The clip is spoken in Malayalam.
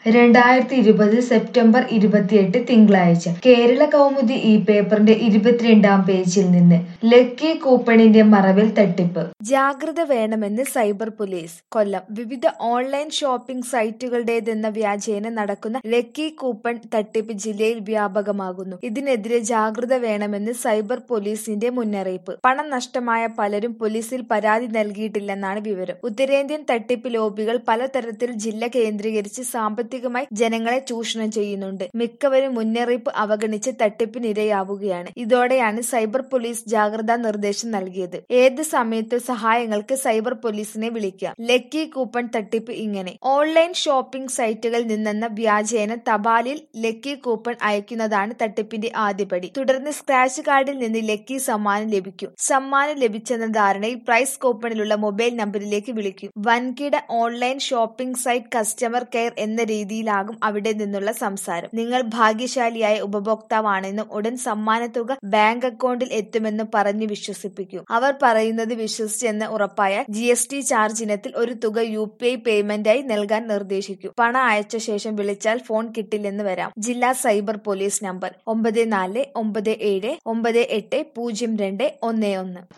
രണ്ടായിരത്തി ഇരുപത് സെപ്റ്റംബർ ഇരുപത്തിയെട്ട് തിങ്കളാഴ്ച കേരള കൗമുദി ഈ പേപ്പറിന്റെ ഇരുപത്തിരണ്ടാം പേജിൽ നിന്ന് ലക്കി കൂപ്പണിന്റെ മറവിൽ തട്ടിപ്പ് ജാഗ്രത വേണമെന്ന് സൈബർ പോലീസ് കൊല്ലം വിവിധ ഓൺലൈൻ ഷോപ്പിംഗ് സൈറ്റുകളുടേതെന്ന വ്യാജേന നടക്കുന്ന ലക്കി കൂപ്പൺ തട്ടിപ്പ് ജില്ലയിൽ വ്യാപകമാകുന്നു ഇതിനെതിരെ ജാഗ്രത വേണമെന്ന് സൈബർ പോലീസിന്റെ മുന്നറിയിപ്പ് പണം നഷ്ടമായ പലരും പോലീസിൽ പരാതി നൽകിയിട്ടില്ലെന്നാണ് വിവരം ഉത്തരേന്ത്യൻ തട്ടിപ്പ് ലോബികൾ പലതരത്തിൽ ജില്ല കേന്ദ്രീകരിച്ച് സാമ്പത്തികമായി ജനങ്ങളെ ചൂഷണം ചെയ്യുന്നുണ്ട് മിക്കവരും മുന്നറിയിപ്പ് അവഗണിച്ച് തട്ടിപ്പിനിരയാവുകയാണ് ഇതോടെയാണ് സൈബർ പോലീസ് ജാഗ്രതാ നിർദ്ദേശം നൽകിയത് ഏത് സമയത്ത് സഹായങ്ങൾക്ക് സൈബർ പോലീസിനെ വിളിക്കാം ലക്കി കൂപ്പൺ തട്ടിപ്പ് ഇങ്ങനെ ഓൺലൈൻ ഷോപ്പിംഗ് സൈറ്റുകളിൽ നിന്നെന്ന വ്യാജേന തപാലിൽ ലക്കി കൂപ്പൺ അയക്കുന്നതാണ് തട്ടിപ്പിന്റെ ആദ്യപടി തുടർന്ന് സ്ക്രാച്ച് കാർഡിൽ നിന്ന് ലക്കി സമ്മാനം ലഭിക്കും സമ്മാനം ലഭിച്ചെന്ന ധാരണയിൽ പ്രൈസ് കൂപ്പണിലുള്ള മൊബൈൽ നമ്പറിലേക്ക് വിളിക്കും വൻകിട online shopping site customer care എന്ന രീതിയിലാകും അവിടെ നിന്നുള്ള സംസാരം നിങ്ങൾ ഭാഗ്യശാലിയായ ഉപഭോക്താവാണെന്നും ഉടൻ സമ്മാനത്തുക ബാങ്ക് അക്കൗണ്ടിൽ എത്തുമെന്നും പറഞ്ഞ് വിശ്വസിപ്പിക്കും അവർ പറയുന്നത് വിശ്വസിച്ചെന്ന് ഉറപ്പായ ജി എസ് ടി ചാർജ് ഇനത്തിൽ ഒരു തുക യു പി ഐ പേയ്മെന്റായി നൽകാൻ നിർദ്ദേശിക്കും പണം അയച്ച ശേഷം വിളിച്ചാൽ ഫോൺ കിട്ടില്ലെന്ന് വരാം ജില്ലാ സൈബർ പോലീസ് നമ്പർ ഒമ്പത് നാല് ഒമ്പത് ഏഴ് ഒമ്പത് എട്ട് പൂജ്യം രണ്ട് ഒന്ന് ഒന്ന്